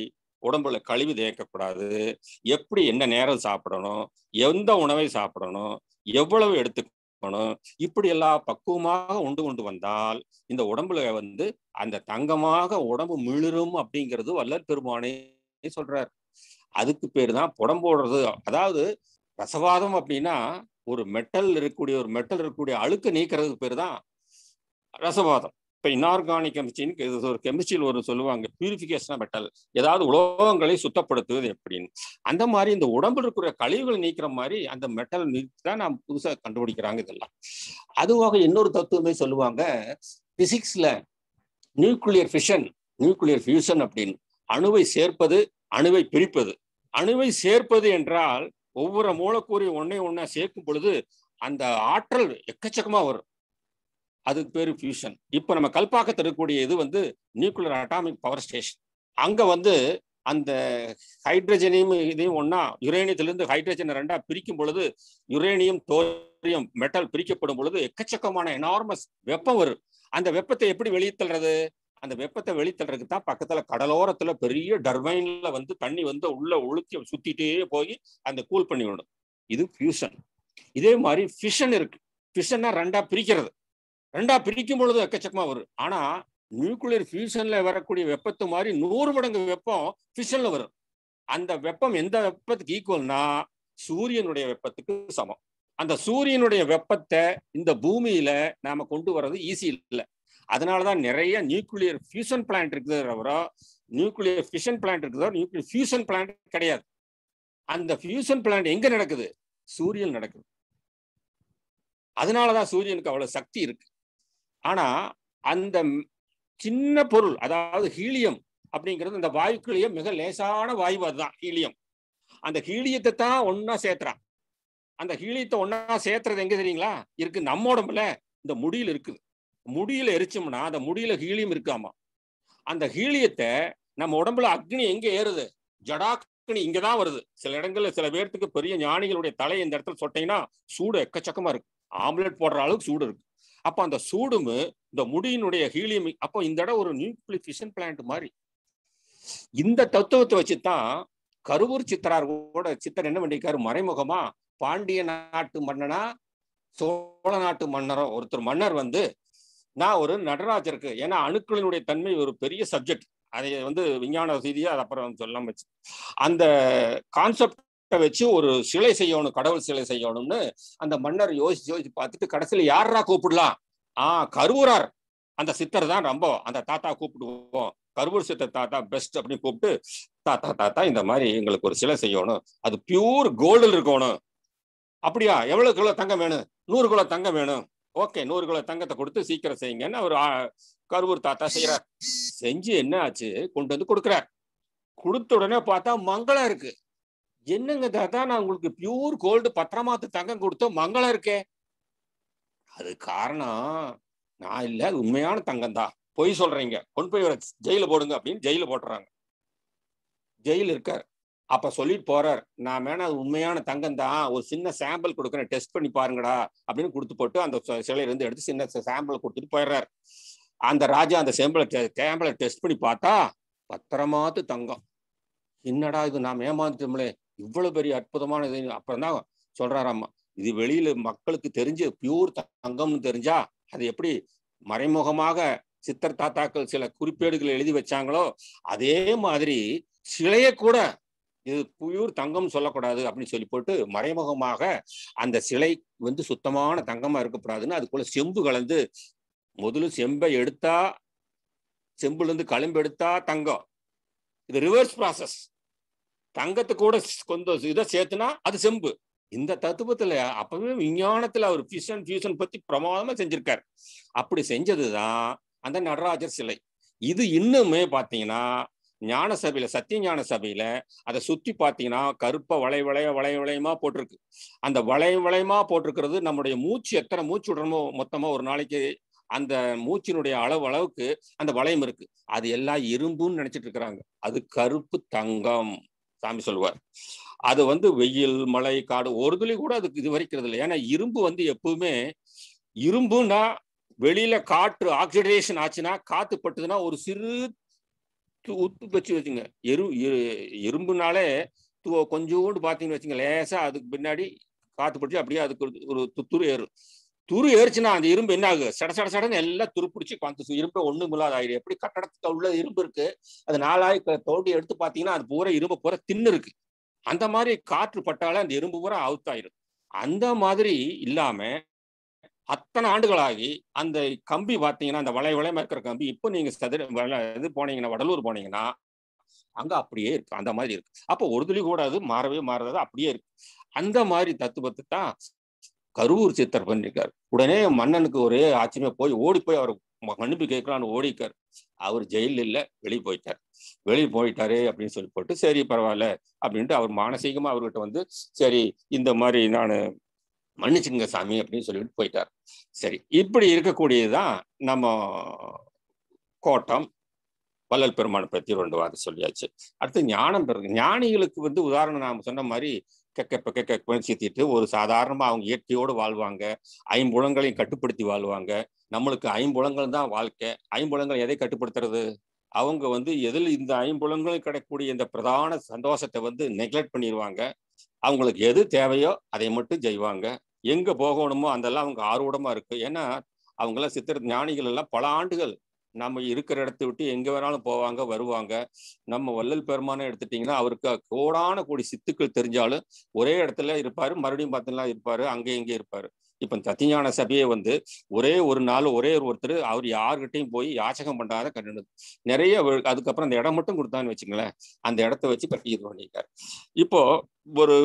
உடம்புல கழிவு தேய்க்கக்கூடாது எப்படி என்ன நேரம் சாப்பிடணும் எந்த உணவை சாப்பிடணும் எவ்வளவு எடுத்துக்கணும் இப்படி எல்லாம் பக்குவமாக உண்டு கொண்டு வந்தால் இந்த உடம்புல வந்து அந்த தங்கமாக உடம்பு மிளிரும் அப்படிங்கிறது வல்லல் பெருமானே சொல்றார் அதுக்கு பேர் தான் புடம்போடுறது அதாவது ரசவாதம் அப்படின்னா ஒரு மெட்டல் இருக்கக்கூடிய ஒரு மெட்டல் இருக்கக்கூடிய அழுக்கு நீக்கிறதுக்கு பேர் தான் ரசவாதம் இப்போ இன்ஆர்கானிக் கெமிஸ்ட்ரின்னு இது ஒரு கெமிஸ்ட்ரியில் ஒரு சொல்லுவாங்க பியூரிஃபிகேஷன் மெட்டல் ஏதாவது உலோகங்களை சுத்தப்படுத்துவது எப்படின்னு அந்த மாதிரி இந்த உடம்புல இருக்கிற கழிவுகளை நீக்கிற மாதிரி அந்த மெட்டல் நீக்கி தான் நாம் புதுசாக கண்டுபிடிக்கிறாங்க இதெல்லாம் அதுவாக இன்னொரு தத்துவமே சொல்லுவாங்க பிசிக்ஸ்ல நியூக்ளியர் ஃபிஷன் நியூக்ளியர் ஃபியூஷன் அப்படின்னு அணுவை சேர்ப்பது அணுவை பிரிப்பது அணுவை சேர்ப்பது என்றால் ஒவ்வொரு மூலக்கூறையும் ஒன்னே ஒன்னா சேர்க்கும் பொழுது அந்த ஆற்றல் எக்கச்சக்கமா வரும் அதுக்கு பேரு ஃபியூஷன் இப்ப நம்ம கல்பாக்கத்தில் இருக்கக்கூடிய இது வந்து நியூக்ளியர் அட்டாமிக் பவர் ஸ்டேஷன் அங்க வந்து அந்த ஹைட்ரஜனையும் இதையும் ஒன்னா யுரேனியத்திலிருந்து ஹைட்ரஜனை ரெண்டா பிரிக்கும் பொழுது யுரேனியம் தோரியம் மெட்டல் பிரிக்கப்படும் பொழுது எக்கச்சக்கமான எனார்மஸ் வெப்பம் வரும் அந்த வெப்பத்தை எப்படி வெளியே தள்ளுறது அந்த வெப்பத்தை வெளித்தள்ளுறதுக்கு தான் பக்கத்துல கடலோரத்துல பெரிய டர்பைன்ல வந்து தண்ணி வந்து உள்ள உளுத்தி சுத்திட்டே போய் அந்த கூல் பண்ணி விடும் இது ஃபியூஷன் இதே மாதிரி ஃபிஷன் இருக்கு ஃபிஷன்னா ரெண்டா பிரிக்கிறது ரெண்டா பிரிக்கும் பொழுது எக்கச்சக்கமா வரும் ஆனா நியூக்ளியர் ஃபியூஷன்ல வரக்கூடிய வெப்பத்து மாதிரி நூறு மடங்கு வெப்பம் ஃபிஷன்ல வரும் அந்த வெப்பம் எந்த வெப்பத்துக்கு ஈக்குவல்னா சூரியனுடைய வெப்பத்துக்கு சமம் அந்த சூரியனுடைய வெப்பத்தை இந்த பூமியில நாம கொண்டு வர்றது ஈஸி இல்லை அதனாலதான் நிறைய நியூக்ளியர் ஃபியூஷன் பிளான்ட் இருக்குது தவிர நியூக்ளியர் ஃபிஷன் பிளான்ட் இருக்குது நியூக்ளியர் ஃபியூஷன் பிளான்ட் கிடையாது அந்த ஃபியூஷன் பிளான்ட் எங்க நடக்குது சூரியன் நடக்குது அதனாலதான் சூரியனுக்கு அவ்வளவு சக்தி இருக்கு ஆனா அந்த சின்ன பொருள் அதாவது ஹீலியம் அப்படிங்கிறது இந்த வாயுக்குள்ளேயே மிக லேசான வாயு அதுதான் ஹீலியம் அந்த ஹீலியத்தை தான் ஒன்னா சேர்த்துறான் அந்த ஹீலியத்தை ஒன்னா சேர்த்துறது எங்க தெரியுங்களா இருக்கு நம்ம உடம்புல இந்த முடியில் இருக்குது முடியில எரிச்சோம்னா அந்த முடியில ஹீலியம் இருக்காமா அந்த ஹீலியத்தை நம்ம உடம்புல அக்னி எங்க ஏறுது ஜடாக்னி இங்கதான் வருது சில இடங்கள்ல சில பேர்த்துக்கு பெரிய ஞானிகளுடைய தலை இந்த இடத்துல சொட்டீங்கன்னா சூடு எக்கச்சக்கமா இருக்கு ஆம்லெட் போடுற அளவுக்கு சூடு இருக்கு அப்ப அந்த சூடும் இந்த முடியினுடைய ஹீலியம் அப்போ இந்த இடம் ஒரு நியூக்ளி ஃபிஷன் பிளான்ட் மாதிரி இந்த தத்துவத்தை வச்சுதான் கருவூர் சித்தரார் கூட சித்தர் என்ன பண்ணிருக்காரு மறைமுகமா பாண்டிய நாட்டு மன்னனா சோழ நாட்டு மன்னரோ ஒருத்தர் மன்னர் வந்து நான் ஒரு நடராஜருக்கு ஏன்னா அணுக்களினுடைய தன்மை ஒரு பெரிய சப்ஜெக்ட் அதை வந்து விஞ்ஞான ரீதியா அது அப்புறம் சொல்லாம வச்சு அந்த கான்செப்டை வச்சு ஒரு சிலை செய்யணும் கடவுள் சிலை செய்யணும்னு அந்த மன்னர் யோசிச்சு யோசிச்சு பார்த்துட்டு கடைசியில யாரா கூப்பிடலாம் ஆஹ் கருவூரார் அந்த சித்தர் தான் ரொம்ப அந்த தாத்தா கூப்பிடுவோம் கருவூர் சித்தர் தாத்தா பெஸ்ட் அப்படின்னு கூப்பிட்டு தாத்தா தாத்தா இந்த மாதிரி எங்களுக்கு ஒரு சிலை செய்யணும் அது பியூர் கோல்டில் இருக்கணும் அப்படியா எவ்வளவு கிலோ தங்கம் வேணும் நூறு கிலோ தங்கம் வேணும் ஓகே நூறு கிலோ தங்கத்தை கொடுத்து சீக்கிரம் செய்யுங்கன்னு அவர் கருவூர் தாத்தா செய்யறார் செஞ்சு என்ன ஆச்சு கொண்டு வந்து கொடுக்குறார் கொடுத்த உடனே பார்த்தா மங்களம் இருக்கு என்னங்க தாத்தா நான் உங்களுக்கு பியூர் கோல்டு பத்திரமாத்து தங்கம் கொடுத்தோம் மங்களம் இருக்கே அது காரணம் நான் இல்ல அது உண்மையான தங்கம் தான் பொய் சொல்றீங்க கொண்டு போய் ஜெயில போடுங்க அப்படின்னு ஜெயில போட்டுறாங்க ஜெயில் இருக்கார் அப்ப சொல்லிட்டு போறார் நான் வேணா அது உண்மையான தங்கம் தான் ஒரு சின்ன சாம்பிள் கொடுக்குறேன் டெஸ்ட் பண்ணி பாருங்கடா அப்படின்னு கொடுத்து போட்டு அந்த சிலையில இருந்து எடுத்து சின்ன சாம்பிள் கொடுத்துட்டு போயிடுறாரு அந்த ராஜா அந்த சாம்பிளை சாம்பிளை டெஸ்ட் பண்ணி பார்த்தா பத்திரமாத்து தங்கம் என்னடா இது நாம் ஏமாந்துட்டோம்லே இவ்வளவு பெரிய அற்புதமான இது அப்புறம் தான் சொல்றாராம்மா இது வெளியில மக்களுக்கு தெரிஞ்சு பியூர் தங்கம்னு தெரிஞ்சா அது எப்படி மறைமுகமாக சித்தர் தாத்தாக்கள் சில குறிப்பேடுகள் எழுதி வச்சாங்களோ அதே மாதிரி சிலைய கூட இது பியூர் தங்கம் சொல்லக்கூடாது அப்படின்னு சொல்லி போட்டு மறைமுகமாக அந்த சிலை வந்து சுத்தமான தங்கமா இருக்கக்கூடாதுன்னு அதுக்குள்ள செம்பு கலந்து முதல்ல செம்பை எடுத்தா செம்புல இருந்து களம்பு எடுத்தா தங்கம் இது ரிவர்ஸ் ப்ராசஸ் தங்கத்தை கூட கொஞ்சம் இதை சேர்த்துனா அது செம்பு இந்த தத்துவத்துல அப்பவே விஞ்ஞானத்துல அவர் ஃபியூஷன் ஃபியூஷன் பத்தி பிரமாதமா செஞ்சிருக்காரு அப்படி செஞ்சதுதான் அந்த நடராஜர் சிலை இது இன்னுமே பாத்தீங்கன்னா ஞான சபையில சத்திய ஞான சபையில அதை சுத்தி பாத்தீங்கன்னா கருப்ப வளை வளைய வளைய வளையமா போட்டிருக்கு அந்த வளைய வளையமா போட்டிருக்கிறது நம்முடைய மூச்சு எத்தனை மூச்சு விடுறோமோ மொத்தமா ஒரு நாளைக்கு அந்த மூச்சினுடைய அளவு அளவுக்கு அந்த வளையம் இருக்கு அது எல்லாம் இரும்புன்னு நினைச்சிட்டு இருக்கிறாங்க அது கருப்பு தங்கம் சாமி சொல்லுவார் அது வந்து வெயில் மழை காடு ஒரு துளி கூட அதுக்கு இது வரைக்கிறது இல்லை ஏன்னா இரும்பு வந்து எப்பவுமே இரும்புன்னா வெளியில காற்று ஆக்சிடேஷன் ஆச்சுன்னா காத்து பட்டுதுன்னா ஒரு சிறு உத்து உத்து வச்சு வச்சுங்க எரு எரு- இரும்புனாலே து- கொஞ்சோண்டு பார்த்தீங்கன்னு வச்சுங்க லேசா அதுக்கு பின்னாடி காத்து பிடிச்சி அப்படியே அதுக்கு ஒரு- ஒரு து- துரு ஏறும் துரு ஏறுச்சுன்னா அந்த இரும்பு என்ன ஆகுது சட சட சடன்னு எல்லாம் துரு பிடிச்சி அந்த இரும்பு ஒண்ணும் இல்லாத ஆயிடும் எப்படி கட்டடத்துக்கு உள்ள இரும்பு இருக்கு அது நாளாய் க- தோண்டி எடுத்து பார்த்தீங்கன்னா அது பூரா இரும்பு பூரா தின்னு இருக்கு அந்த மாதிரி காற்று பட்டாலே அந்த இரும்பு பூரா அவுத்தாயிரும் அந்த மாதிரி இல்லாம அத்தனை ஆண்டுகளாகி அந்த கம்பி பார்த்தீங்கன்னா அந்த வளை வளையமா இருக்கிற கம்பி இப்போ நீங்க சதுர வள- இது போனீங்கன்னா வடலூர் போனீங்கன்னா அங்க அப்படியே இருக்கு அந்த மாதிரி இருக்கு அப்போ ஒரு துளி கூட அது மாறவே மாறாது அப்படியே இருக்கு அந்த மாதிரி தத்துவத்தை தான் கரூர் சித்தர் பண்ணிருக்காரு உடனே மன்னனுக்கு ஒரே ஆச்சரியமா போய் ஓடி போய் அவர் மன்னிப்பு கேட்கலான்னு ஓடிக்கார் அவர் ஜெயிலில் இல்ல வெளியே போயிட்டார் வெளியே போயிட்டாரு அப்படின்னு சொல்லி போட்டு சரி பரவாயில்ல அப்படின்ட்டு அவர் மானசீகமா அவர்கிட்ட வந்து சரி இந்த மாதிரி நான் மன்னிச்சுங்க சாமி அப்படின்னு சொல்லிட்டு போயிட்டார் சரி இப்படி இருக்கக்கூடியதுதான் நம்ம கோட்டம் வள்ளல் பெருமானை பத்தி ரெண்டு வார்த்தை சொல்லியாச்சு அடுத்து ஞானம் பிறகு ஞானிகளுக்கு வந்து உதாரணம் நாம சொன்ன மாதிரி கெக்க கெக்க சீத்திட்டு ஒரு சாதாரணமா அவங்க இயற்கையோடு வாழ்வாங்க ஐம்புலங்களையும் கட்டுப்படுத்தி வாழ்வாங்க நம்மளுக்கு ஐம்புலங்கள் தான் வாழ்க்கை ஐம்புலங்கள் எதை கட்டுப்படுத்துறது அவங்க வந்து எதில் இந்த ஐம்புலங்களும் கிடைக்கக்கூடிய இந்த பிரதான சந்தோஷத்தை வந்து நெக்லெக்ட் பண்ணிடுவாங்க அவங்களுக்கு எது தேவையோ அதை மட்டும் செய்வாங்க எங்க போகணுமோ அதெல்லாம் அவங்க ஆர்வமா இருக்கு ஏன்னா அவங்கெல்லாம் சித்திர ஞானிகள் எல்லாம் பல ஆண்டுகள் நம்ம இருக்கிற இடத்த விட்டு எங்க வேணாலும் போவாங்க வருவாங்க நம்ம வள்ளல் பெருமானை எடுத்துட்டீங்கன்னா அவருக்கு கோடான கோடி சித்துக்கள் தெரிஞ்சாலும் ஒரே இடத்துல இருப்பாரு மறுபடியும் பார்த்தீங்கன்னா இருப்பாரு அங்கே இங்கே இருப்பாரு இப்ப சத்தியஞான சபையை வந்து ஒரே ஒரு நாள் ஒரே ஒருத்தர் அவர் யாருக்கிட்டையும் போய் யாச்சகம் பண்ணாத கண்டு நிறைய வி- அதுக்கப்புறம் அந்த இடம் மட்டும் கொடுத்தான்னு வச்சுங்களேன் அந்த இடத்த வச்சு கட்டி இது பண்ணிட்டார் இப்போ ஒரு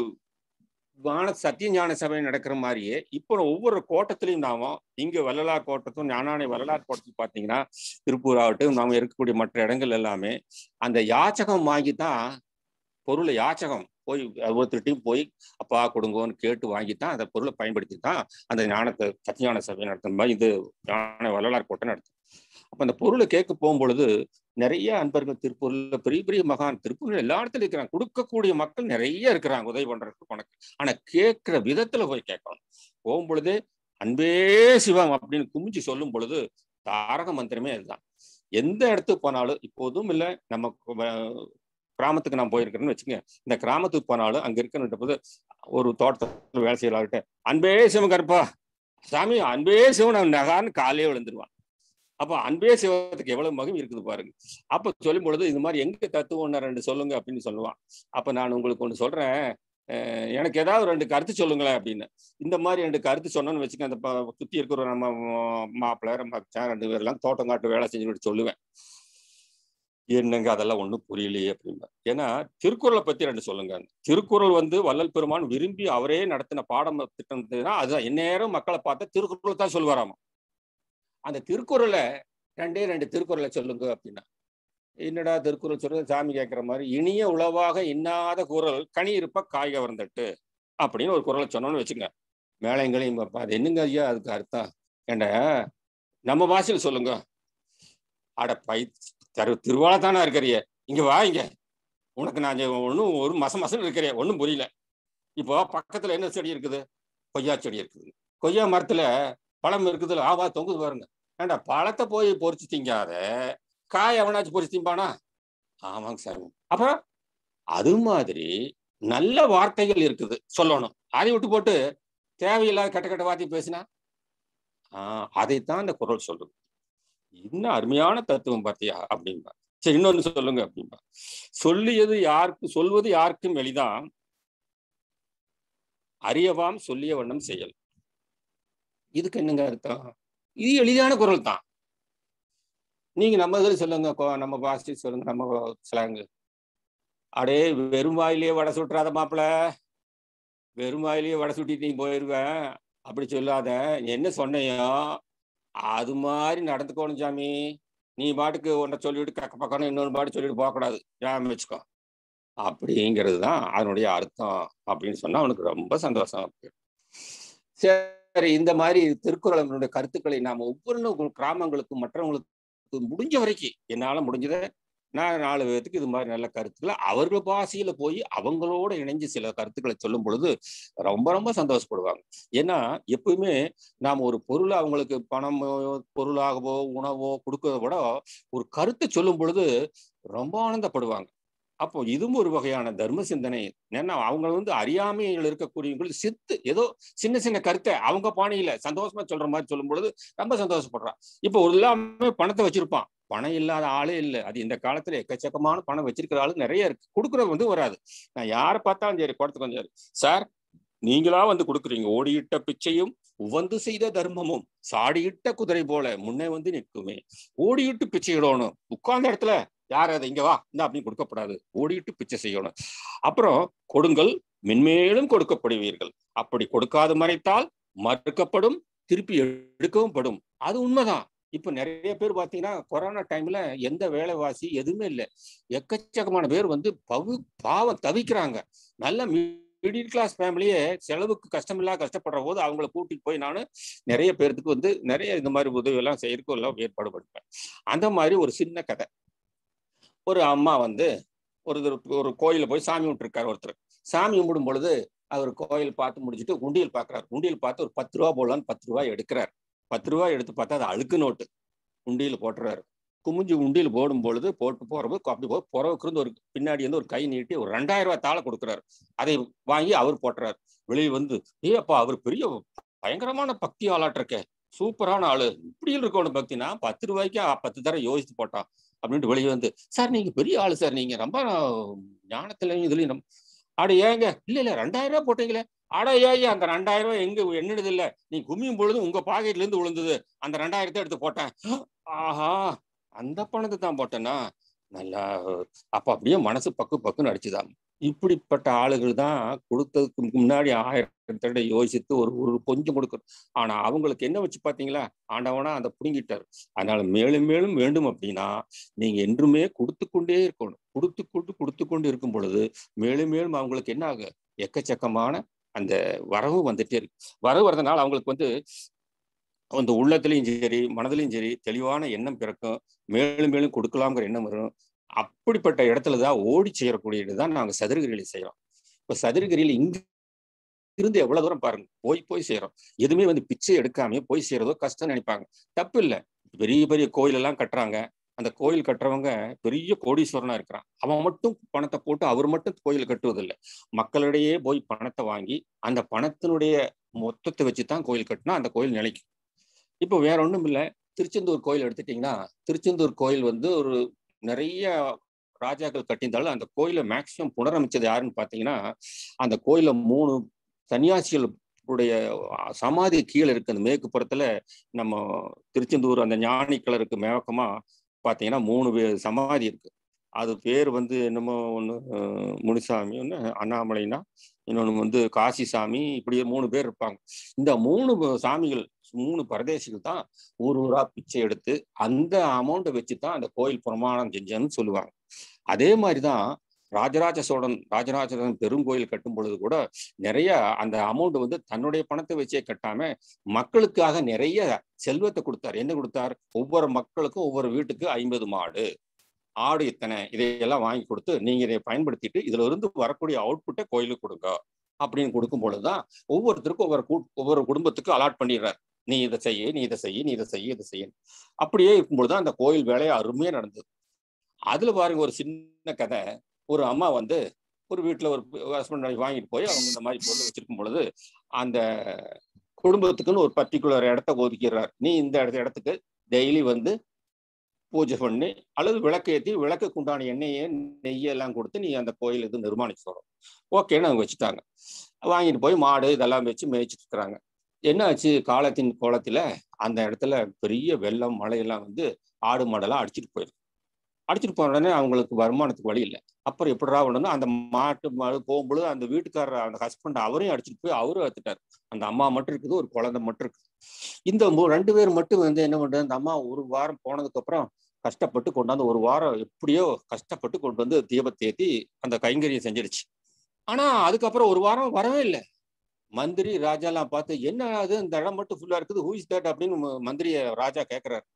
வான சத்தியஞான சபை நடக்கிற மாதிரியே இப்போ ஒவ்வொரு கோட்டத்திலையும் நாம இங்க வள்ளலார் கோட்டத்தும் ஞானானை வள்ளலார் கோட்டத்தில் பார்த்தீங்கன்னா திருப்பூர் ஆகட்டும் நாம இருக்கக்கூடிய மற்ற இடங்கள் எல்லாமே அந்த யாச்சகம் வாங்கி தான் பொருளை யாச்சகம் போய் ஒவ்வொருத்தர்ட்டையும் போய் அப்பா கொடுங்கோன்னு கேட்டு வாங்கி தான் அந்த பொருளை பயன்படுத்தி தான் அந்த ஞானத்தை சத்தியஞான சபை நடத்தும் மாதிரி இது ஞான வள்ளலார் கோட்டை நடத்தும் அப்ப அந்த பொருளை கேட்க போகும்பொழுது நிறைய அன்பர்கள் திருப்பூர்ல பெரிய பெரிய மகான் திருப்பூர்ல எல்லா இடத்துலயும் இருக்கிறாங்க கொடுக்கக்கூடிய மக்கள் நிறைய இருக்கிறாங்க உதவி பண்றதுக்கு உனக்கு ஆனா கேட்கிற விதத்துல போய் கேட்கணும் போகும்பொழுதே அன்பே சிவம் அப்படின்னு குமிஞ்சு சொல்லும் பொழுது தாரக மந்திரமே அதுதான் எந்த இடத்துக்கு போனாலும் இப்போதும் இல்லை நம்ம அஹ், கிராமத்துக்கு நான் போயிருக்கிறேன்னு வச்சுங்க இந்த கிராமத்துக்கு போனாலும் அங்க இருக்கிற போது ஒரு தோட்டத்தில் வேலை செய்யலாகிட்ட அன்பே சிவம் கருப்பா சாமி அன்பே சிவன் அவன் நகான்னு காலையே விழுந்துருவான் அப்போ அன்பே சிவத்துக்கு எவ்வளவு மகிமை இருக்குது பாருங்க அப்ப சொல்லும் பொழுது இது மாதிரி எங்க தத்துவம் ஒன்று ரெண்டு சொல்லுங்க அப்படின்னு சொல்லுவான் அப்ப நான் உங்களுக்கு ஒன்று சொல்றேன் அஹ் எனக்கு ஏதாவது ரெண்டு கருத்து சொல்லுங்களேன் அப்படின்னு இந்த மாதிரி ரெண்டு கருத்து சொன்னோன்னு வச்சுக்க அந்த ப- சுத்தி இருக்கிற நம்ம மாப்பிள்ளை நம்ம மச்சான் ரெண்டு பேர்லாம் தோட்டம் காட்டு வேலை செஞ்சுக்கிட்டு சொல்லுவேன் என்னங்க அதெல்லாம் ஒண்ணும் புரியலையே அப்படின்னா ஏன்னா திருக்குறளை பத்தி ரெண்டு சொல்லுங்க திருக்குறள் வந்து வள்ளல் பெருமான் விரும்பி அவரே நடத்தின பாடம் திட்டம்னா அதுதான் எந்நேரம் மக்களை பார்த்தா திருக்குறள் தான் சொல்லுவாராமா அந்த திருக்குறளை ரெண்டே ரெண்டு திருக்குறளை சொல்லுங்க அப்படின்னா என்னடா திருக்குறள் சொல்றது சாமி கேட்கிற மாதிரி இனிய உளவாக இன்னாத குரல் கனி இருப்ப காய் கவர்ந்தட்டு அப்படின்னு ஒரு குரலை சொன்னோம்னு வச்சுங்க மேலைங்களையும் பார்ப்பா அது என்னங்க ஐயா அதுக்கு அர்த்தம் ஏண்ட நம்ம பாஷையில் சொல்லுங்க அட பை தரு திருவாள தானே இருக்கிறிய இங்க வா இங்க உனக்கு நான் ஒன்றும் ஒரு மச மசம் இருக்கிறேன் ஒன்றும் புரியல இப்போ பக்கத்துல என்ன செடி இருக்குது கொய்யா செடி இருக்குது கொய்யா மரத்துல பழம் இருக்குதுல ஆவா தொங்குது பாருங்க ஏண்டா பழத்தை போய் பொறிச்சு திங்காத காய் எவனாச்சும் பொறிச்சு திம்பானா ஆமாங்க சார் அப்புறம் அது மாதிரி நல்ல வார்த்தைகள் இருக்குது சொல்லணும் அதை விட்டு போட்டு தேவையில்லாத கெட்ட கெட்ட வார்த்தை பேசினா ஆஹ் அதைத்தான் இந்த குரல் சொல்லுது இன்னும் அருமையான தத்துவம் பார்த்தியா அப்படின்பா சரி இன்னொன்னு சொல்லுங்க அப்படின்பா சொல்லியது யாருக்கு சொல்வது யாருக்கும் எளிதான் அறியவாம் சொல்லிய வண்ணம் செயல் இதுக்கு என்னங்க அர்த்தம் இது எளிதான குரல் தான் நீங்க நம்ம இதில் சொல்லுங்க கொ- நம்ம பாசி சொல்லுங்க நம்ம ஸ்லாங்கு அடே வெறும் வாயிலேயே வடை சுட்டுறாத மாப்பிள வெறும் வாயிலேயே வடை சுட்டிட்டு நீ போயிருவேன் அப்படி சொல்லாத நீ என்ன சொன்னையோ அது மாதிரி நடந்துக்கோணும் சாமி நீ பாட்டுக்கு ஒன்றை சொல்லிவிட்டு கக்க பக்கம் இன்னொரு பாட்டு சொல்லிட்டு போகக்கூடாது ஞாபகம் வச்சுக்கோ அப்படிங்கிறது தான் அதனுடைய அர்த்தம் அப்படின்னு சொன்னா அவனுக்கு ரொம்ப சந்தோஷம் இருக்கு சரி இந்த மாதிரி திருக்குறளுடைய கருத்துக்களை நாம ஒவ்வொரு கிராமங்களுக்கும் மற்றவங்களுக்கு முடிஞ்ச வரைக்கும் என்னால முடிஞ்சதை நான் நாலு பேர்த்துக்கு இது மாதிரி நல்ல கருத்துக்களை அவர்கள் பாஷையில போய் அவங்களோட இணைஞ்சு சில கருத்துக்களை சொல்லும் பொழுது ரொம்ப ரொம்ப சந்தோஷப்படுவாங்க ஏன்னா எப்பவுமே நாம் ஒரு பொருளை அவங்களுக்கு பணமோ பொருளாகவோ உணவோ கொடுக்கறத விட ஒரு கருத்தை சொல்லும் பொழுது ரொம்ப ஆனந்தப்படுவாங்க அப்போ இதுவும் ஒரு வகையான தர்ம சிந்தனை ஏன்னா அவங்க வந்து அறியாமையில் இருக்கக்கூடியவங்களுக்கு சித்து ஏதோ சின்ன சின்ன கருத்தை அவங்க பாணியில சந்தோஷமா சொல்ற மாதிரி சொல்லும் பொழுது ரொம்ப சந்தோஷப்படுறான் இப்போ ஒரு எல்லாமே பணத்தை வச்சிருப்பான் பணம் இல்லாத ஆளே இல்லை அது இந்த காலத்துல எக்கச்சக்கமான பணம் வச்சிருக்கிற ஆளு நிறைய இருக்கு கொடுக்கறது வந்து வராது நான் யாரை பார்த்தாலும் சரி குடத்துக்கு கொஞ்சம் சரி சார் நீங்களா வந்து கொடுக்குறீங்க ஓடியிட்ட பிச்சையும் உவந்து செய்த தர்மமும் சாடியிட்ட குதிரை போல முன்னே வந்து நிற்குமே ஓடியிட்டு பிச்சை இடணும் உட்கார்ந்த இடத்துல யார் அதை இங்க வா இந்த அப்படின்னு கொடுக்கப்படாது ஓடிட்டு பிச்சை செய்யணும் அப்புறம் கொடுங்கள் மென்மேலும் கொடுக்கப்படுவீர்கள் அப்படி கொடுக்காது மறைத்தால் மறுக்கப்படும் திருப்பி எடுக்கவும் படும் அது உண்மைதான் இப்ப நிறைய பேர் பாத்தீங்கன்னா கொரோனா டைம்ல எந்த வேலைவாசி எதுவுமே இல்லை எக்கச்சக்கமான பேர் வந்து பவு பாவம் தவிக்கிறாங்க நல்ல மிடில் கிளாஸ் ஃபேமிலியே செலவுக்கு கஷ்டமில்லா கஷ்டப்படுற போது அவங்கள கூட்டிட்டு போய் நான் நிறைய பேர்த்துக்கு வந்து நிறைய இந்த மாதிரி உதவி எல்லாம் செய்யறதுக்கு எல்லாம் ஏற்பாடு பண்ணிப்பேன் அந்த மாதிரி ஒரு சின்ன கதை ஒரு அம்மா வந்து ஒரு ஒரு கோயில போய் சாமி விட்டுருக்காரு ஒருத்தர் சாமி கும்பிடும் பொழுது அவர் கோயில் பார்த்து முடிச்சுட்டு உண்டியல் பார்க்குறாரு உண்டியல் பார்த்து ஒரு பத்து ரூபா போடலான்னு பத்து ரூபாய் எடுக்கிறார் பத்து ரூபாய் எடுத்து பார்த்தா அது அழுக்கு நோட்டு உண்டியல் போட்டுறாரு குமிஞ்சு உண்டியல் போடும் பொழுது போட்டு போறப்போ அப்படி போய் புறவுக்கு இருந்து ஒரு பின்னாடி வந்து ஒரு கை நீட்டி ஒரு ரெண்டாயிரம் ரூபாய் தாளை கொடுக்குறாரு அதை வாங்கி அவர் போட்டுறாரு வெளியே வந்து ஏ அப்பா அவர் பெரிய பயங்கரமான பக்தி ஆளாட்டிருக்கே சூப்பரான ஆளு இப்படி இருக்கணும் பக்தினா பத்து ரூபாய்க்கு பத்து தடவை யோசித்து போட்டான் அப்படின்ட்டு வெளியே வந்து சார் நீங்க பெரிய ஆளு சார் நீங்க ரொம்ப ஞானத்திலையும் இதுலயும் ஆட ஏங்க இல்ல இல்ல ரெண்டாயிரம் ரூபாய் போட்டீங்களே ஆட ஏன் அந்த ரெண்டாயிரம் ரூபாய் எங்க எண்ணுனது இல்ல நீ கும்மியும் பொழுது உங்க பாக்கெட்ல இருந்து விழுந்தது அந்த ரெண்டாயிரத்தை எடுத்து போட்டேன் ஆஹா அந்த பணத்தை தான் போட்டேன்னா நல்லா அப்ப அப்படியே மனசு பக்கு பக்குன்னு அடிச்சுதான் இப்படிப்பட்ட ஆளுகள் தான் கொடுத்ததுக்கு முன்னாடி ஆயிரம் தடவை யோசித்து ஒரு ஒரு கொஞ்சம் கொடுக்கணும் ஆனா அவங்களுக்கு என்ன வச்சு பாத்தீங்களா ஆண்டவனா அந்த புடுங்கிட்டார் அதனால மேலும் மேலும் வேண்டும் அப்படின்னா நீங்க என்றுமே கொடுத்து கொண்டே இருக்கணும் கொடுத்து கொண்டு கொடுத்து கொண்டு இருக்கும் பொழுது மேலும் மேலும் அவங்களுக்கு என்ன ஆகும் எக்கச்சக்கமான அந்த வரவு வந்துட்டே இருக்கு வரவு வரதுனால அவங்களுக்கு வந்து அந்த உள்ளத்துலையும் சரி மனதிலையும் சரி தெளிவான எண்ணம் பிறக்கும் மேலும் மேலும் கொடுக்கலாங்கிற எண்ணம் வரும் அப்படிப்பட்ட இடத்துல தான் ஓடி செய்யக்கூடியது தான் நாங்கள் சதுரகிரியில செய்யறோம் இப்போ சதுரகிரியில் இங்க இருந்து எவ்வளவு தூரம் பாருங்க போய் போய் செய்யறோம் எதுவுமே வந்து பிச்சை எடுக்காம போய் செய்யறதோ கஷ்டம் நினைப்பாங்க தப்பு இல்லை பெரிய பெரிய கோயில் எல்லாம் கட்டுறாங்க அந்த கோயில் கட்டுறவங்க பெரிய கோடீஸ்வரனா இருக்கிறான் அவன் மட்டும் பணத்தை போட்டு அவர் மட்டும் கோயில் கட்டுவதில்லை மக்களிடையே போய் பணத்தை வாங்கி அந்த பணத்தினுடைய மொத்தத்தை வச்சு தான் கோயில் கட்டினா அந்த கோயில் நிலைக்கும் இப்போ வேற ஒன்றும் இல்லை திருச்செந்தூர் கோயில் எடுத்துட்டீங்கன்னா திருச்செந்தூர் கோயில் வந்து ஒரு நிறைய ராஜாக்கள் கட்டியிருந்தாலும் அந்த கோயிலை மேக்சிமம் புனரமைச்சது யாருன்னு பார்த்தீங்கன்னா அந்த கோயில மூணு சன்னியாசிகள் உடைய சமாதி கீழே இருக்கு அந்த மேற்கு புறத்துல நம்ம திருச்செந்தூர் அந்த ஞானிக்கிழருக்கு மேவக்கமா பார்த்தீங்கன்னா மூணு பேர் சமாதி இருக்கு அது பேர் வந்து என்னமோ ஒன்று முனிசாமி ஒன்று அண்ணாமலைனா இன்னொன்று வந்து காசி சாமி இப்படி மூணு பேர் இருப்பாங்க இந்த மூணு சாமிகள் மூணு பரதேசிகள் தான் ஊர் ஊரா பிச்சை எடுத்து அந்த அமௌண்ட்டை வச்சு தான் அந்த கோயில் பிரமாணம் செஞ்சேன்னு சொல்லுவாங்க அதே மாதிரிதான் ராஜராஜ சோழன் ராஜராஜ சோழன் பெருங்கோயில் கட்டும் பொழுது கூட நிறைய அந்த அமௌண்ட் வந்து தன்னுடைய பணத்தை வச்சே கட்டாம மக்களுக்காக நிறைய செல்வத்தை கொடுத்தார் என்ன கொடுத்தார் ஒவ்வொரு மக்களுக்கும் ஒவ்வொரு வீட்டுக்கு ஐம்பது மாடு ஆடு இத்தனை இதையெல்லாம் வாங்கி கொடுத்து நீங்க இதை பயன்படுத்திட்டு இதுல இருந்து வரக்கூடிய அவுட்புட்டை கோயிலுக்கு கொடுங்க அப்படின்னு கொடுக்கும் பொழுதுதான் ஒவ்வொருத்தருக்கும் ஒவ்வொரு ஒவ்வொரு குடும்பத்துக்கும் அலாட் பண்ணிடுறாரு நீ இதை செய்ய நீ இதை செய்ய நீ இதை செய்ய இதை செய்ய அப்படியே இருக்கும்பொழுதுதான் அந்த கோயில் வேலையை அருமையா நடந்தது அதுல பாருங்க ஒரு சின்ன கதை ஒரு அம்மா வந்து ஒரு வீட்டுல ஒரு ஹஸ்பண்ட் வாங்கிட்டு போய் அவங்க இந்த மாதிரி பொருள் வச்சிருக்கும் பொழுது அந்த குடும்பத்துக்குன்னு ஒரு பர்டிகுலர் இடத்த ஒதுக்கிறார் நீ இந்த இடத்த இடத்துக்கு டெய்லி வந்து பூஜை பண்ணி அல்லது விளக்கு ஏற்றி விளக்குக்கு உண்டான எண்ணெயை நெய்யெல்லாம் கொடுத்து நீ அந்த கோயில் இது நிர்மாணிச்சு வரும் ஓகேன்னு அவங்க வச்சுட்டாங்க வாங்கிட்டு போய் மாடு இதெல்லாம் வச்சு மேய்ச்சிட்டு இருக்கிறாங்க என்ன ஆச்சு காலத்தின் கோலத்துல அந்த இடத்துல பெரிய வெள்ளம் மழையெல்லாம் வந்து ஆடு மாடெல்லாம் அடிச்சிட்டு போயிருக்கு அடிச்சிட்டு போன உடனே அவங்களுக்கு வருமானத்துக்கு வழி இல்லை அப்புறம் எப்படிரா உடனே அந்த மாட்டு மாடு போகும்பொழுது அந்த வீட்டுக்காரர் அந்த ஹஸ்பண்ட் அவரையும் அடிச்சிட்டு போய் அவரும் எடுத்துட்டாரு அந்த அம்மா மட்டும் இருக்குது ஒரு குழந்தை மட்டும் இருக்குது இந்த ரெண்டு பேர் மட்டும் வந்து என்ன பண்றது அந்த அம்மா ஒரு வாரம் போனதுக்கு அப்புறம் கஷ்டப்பட்டு கொண்டாந்து ஒரு வாரம் எப்படியோ கஷ்டப்பட்டு கொண்டு வந்து தீபத்தை ஏற்றி அந்த கைங்கரியை செஞ்சிருச்சு ஆனா அதுக்கப்புறம் ஒரு வாரம் வரவே இல்லை மந்திரி ராஜாலாம் பார்த்து என்ன அது இந்த இடம் மட்டும் ஃபுல்லா இருக்குது ஹூ இஸ் தட் அப்படின்னு மந்திரிய ராஜா கேட்கிறாரு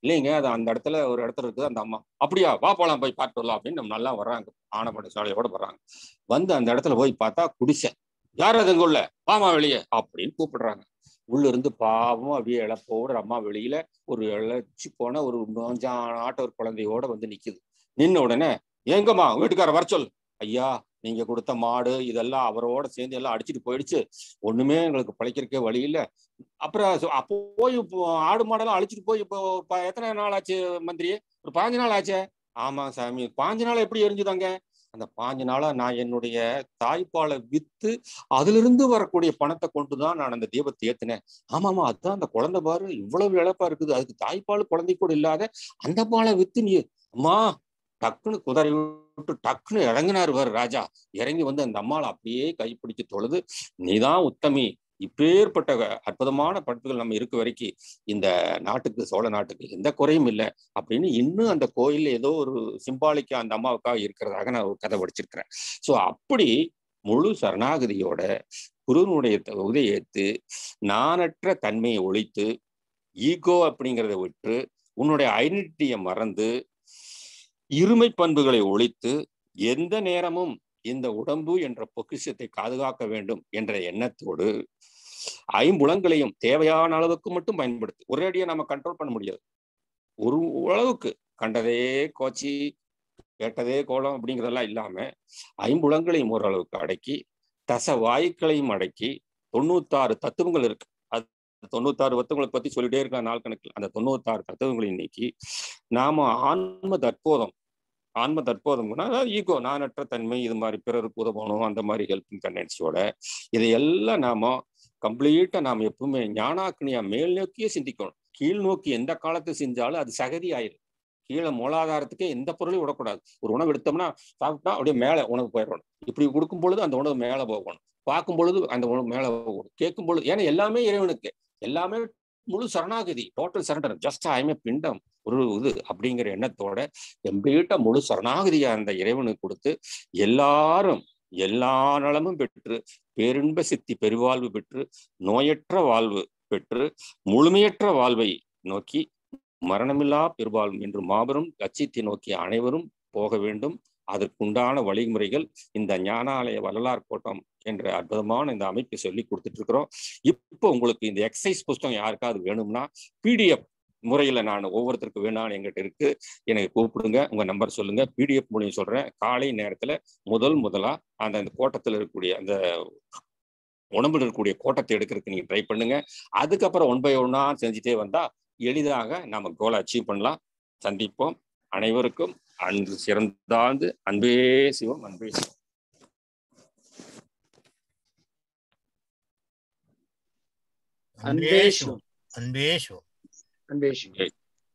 இல்லைங்க அது அந்த இடத்துல ஒரு இடத்துல இருக்குது அந்த அம்மா அப்படியா வா போலாம் போய் பார்த்து வரலாம் அப்படின்னு நம்ம நல்லா வர்றாங்க ஆனப்பட்ட சாலையோட வர்றாங்க வந்து அந்த இடத்துல போய் பார்த்தா குடிசை யார் அது உள்ள வாமா வெளியே அப்படின்னு கூப்பிடுறாங்க உள்ள இருந்து பாவம் அப்படியே இழப்போட அம்மா வெளியில ஒரு இழைச்சி போன ஒரு நோஞ்சான ஆட்ட ஒரு குழந்தையோட வந்து நிக்குது நின்ன உடனே எங்கம்மா வீட்டுக்கார வர சொல் ஐயா நீங்க கொடுத்த மாடு இதெல்லாம் அவரோட சேர்ந்து எல்லாம் அடிச்சுட்டு போயிடுச்சு ஒண்ணுமே எங்களுக்கு பிழைக்கிறக்கே வழி இல்ல அப்புறம் சொ- அப்போ போய் இப்போ ஆடு மாடெல்லாம் அழிச்சிட்டு போய் இப்போ ப- எத்தனை நாள் ஆச்சு மந்திரி ஒரு பாஞ்சு நாள் ஆச்சே ஆமா சாமி பாஞ்சு நாள் எப்படி எரிஞ்சுதாங்க அந்த பாஞ்சு நாளா நான் என்னுடைய தாய்ப்பாலை வித்து அதுல இருந்து வரக்கூடிய பணத்தை கொண்டுதான் நான் அந்த தீபத்தை ஏத்தினேன் ஆமாமா அதான் அந்த குழந்தை பாரு இவ்வளவு இழப்பா இருக்குது அதுக்கு தாய்ப்பால் குழந்தை கூட இல்லாத அந்த பாலை வித்து நீ அம்மா டக்குன்னு குதறி விட்டு டக்குன்னு இறங்கினாரு பாரு ராஜா இறங்கி வந்து அந்த அம்மாளை அப்படியே கைப்பிடிச்சு தொழுது நீதான் உத்தமி இப்பேற்பட்ட அற்புதமான பண்புகள் நம்ம இருக்க வரைக்கும் இந்த நாட்டுக்கு சோழ நாட்டுக்கு எந்த குறையும் இல்லை அப்படின்னு இன்னும் அந்த கோயில் ஏதோ ஒரு சிம்பாலிக்கா அந்த அம்மாவுக்காக இருக்கிறதாக நான் ஒரு கதை படிச்சிருக்கிறேன் ஸோ அப்படி முழு சரணாகதியோட குருனுடைய உதவி ஏத்து நானற்ற தன்மையை ஒழித்து ஈகோ அப்படிங்கிறத விட்டு உன்னுடைய ஐடென்டிட்டியை மறந்து இருமை பண்புகளை ஒழித்து எந்த நேரமும் இந்த உடம்பு என்ற பொக்கிஷத்தை பாதுகாக்க வேண்டும் என்ற எண்ணத்தோடு ஐம்புலங்களையும் தேவையான அளவுக்கு மட்டும் பயன்படுத்து ஒரேடியா நம்ம கண்ட்ரோல் பண்ண முடியாது ஒரு அளவுக்கு கண்டதே கோச்சி கேட்டதே கோலம் அப்படிங்கிறதெல்லாம் இல்லாம ஐம்புலங்களையும் ஓரளவுக்கு அடக்கி தச வாயுக்களையும் அடக்கி தொண்ணூத்தாறு தத்துவங்கள் இருக்கு அது தொண்ணூத்தாறு தத்துவங்களை பத்தி சொல்லிட்டே இருக்கலாம் நாள் கணக்கில் அந்த தொண்ணூத்தாறு தத்துவங்களையும் நீக்கி நாம ஆன்ம தற்போதம் ஆன்ம தற்போதம்னா அதாவது ஈகோ நானற்ற தன்மை இது மாதிரி பிறருக்கு உதவணும் அந்த மாதிரி ஹெல்பிங் டெண்டன்சியோட இதையெல்லாம் நாம கம்ப்ளீட்டா நாம் எப்பவுமே ஞானாக்கினியா மேல் நோக்கியே சிந்திக்கணும் கீழ் நோக்கி எந்த காலத்தை செஞ்சாலும் அது சகதி ஆயிரும் கீழே மூலாதாரத்துக்கே எந்த பொருளையும் விடக்கூடாது ஒரு உணவு எடுத்தோம்னா சாப்பிட்டா அப்படியே மேலே உணவு போயிடணும் இப்படி கொடுக்கும் பொழுது அந்த உணவு மேலே போகணும் பார்க்கும் பொழுது அந்த உணவு மேலே போகணும் கேட்கும் பொழுது ஏன்னா எல்லாமே இறைவனுக்கு எல்லாமே முழு சரணாகதி டோட்டல் சரண்டர் ஜஸ்ட் ஐமே பிண்டம் ஒரு இது அப்படிங்கிற எண்ணத்தோட எம்பீட்ட முழு சரணாகதியா அந்த இறைவனுக்கு கொடுத்து எல்லாரும் எல்லா நலமும் பெற்று பேரின்ப சித்தி பெருவாழ்வு பெற்று நோயற்ற வாழ்வு பெற்று முழுமையற்ற வாழ்வை நோக்கி மரணமில்லா பெருவாழ்வு என்று மாபெரும் லட்சியத்தை நோக்கி அனைவரும் போக வேண்டும் அதற்குண்டான வழிமுறைகள் இந்த ஞானாலய வரலாறு கோட்டம் என்ற அற்புதமான இந்த அமைப்பை சொல்லி கொடுத்துட்டு இருக்கிறோம் இப்போ உங்களுக்கு இந்த எக்ஸசைஸ் புஸ்தகம் யாருக்காவது வேணும்னா பிடிஎஃப் முறையில நான் ஒவ்வொருத்தருக்கு வேணாலும் எங்கிட்ட இருக்கு எனக்கு கூப்பிடுங்க உங்க நம்பர் சொல்லுங்க பிடிஎஃப் மூலியம் சொல்றேன் காலை நேரத்துல முதல் முதலா அந்த அந்த கோட்டத்தில் இருக்கக்கூடிய அந்த உடம்புல இருக்கக்கூடிய கோட்டத்தை எடுக்கிறதுக்கு நீங்க ட்ரை பண்ணுங்க அதுக்கப்புறம் ஒன் பை ஒன்னா செஞ்சுட்டே வந்தா எளிதாக நம்ம கோலை அச்சீவ் பண்ணலாம் சந்திப்போம் அனைவருக்கும் அன்று சிறந்தாந்து அன்பே சிவம் அன்பே சிவம் அன்பே சிவம் அன்பே சிவம் அன்பே சிவம்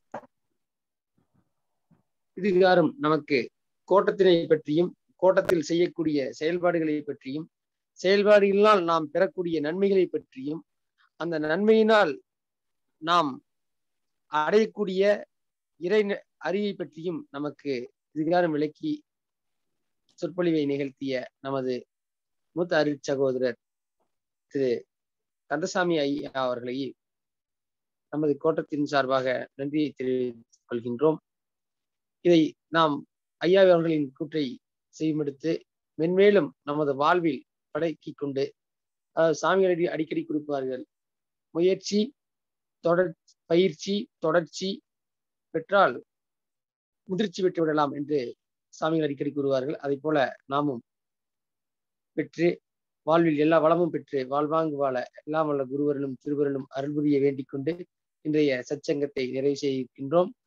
இதுகாரும் நமக்கு கோட்டத்தினை பற்றியும் கோட்டத்தில் செய்யக்கூடிய செயல்பாடுகளை பற்றியும் செயல்பாடுகளினால் நாம் பெறக்கூடிய நன்மைகளை பற்றியும் அந்த நன்மையினால் நாம் அடையக்கூடிய இறை அறிவை பற்றியும் நமக்கு இதுகாரம் விளக்கி சொற்பொழிவை நிகழ்த்திய நமது மூத்த அரு சகோதரர் திரு கந்தசாமி ஐயா அவர்களை நமது கோட்டத்தின் சார்பாக நன்றியை தெரிவித்துக் கொள்கின்றோம் இதை நாம் ஐயா அவர்களின் கூற்றை செய்யுமெடுத்து மென்மேலும் நமது வாழ்வில் படக்கிக் கொண்டு அதாவது சாமிகள் அடிக்கடி கொடுப்பார்கள் முயற்சி தொடர் பயிற்சி தொடர்ச்சி பெற்றால் முதிர்ச்சி பெற்று விடலாம் என்று சாமிகள் அடிக்கடி கூறுவார்கள் அதை போல நாமும் பெற்று வாழ்வில் எல்லா வளமும் பெற்று வாழ்வாங்கு வாழ எல்லாம் வல்ல குருவரனும் திருவரனும் அருள் புரிய வேண்டிக் கொண்டு இன்றைய சச்சங்கத்தை நிறைவு செய்கின்றோம்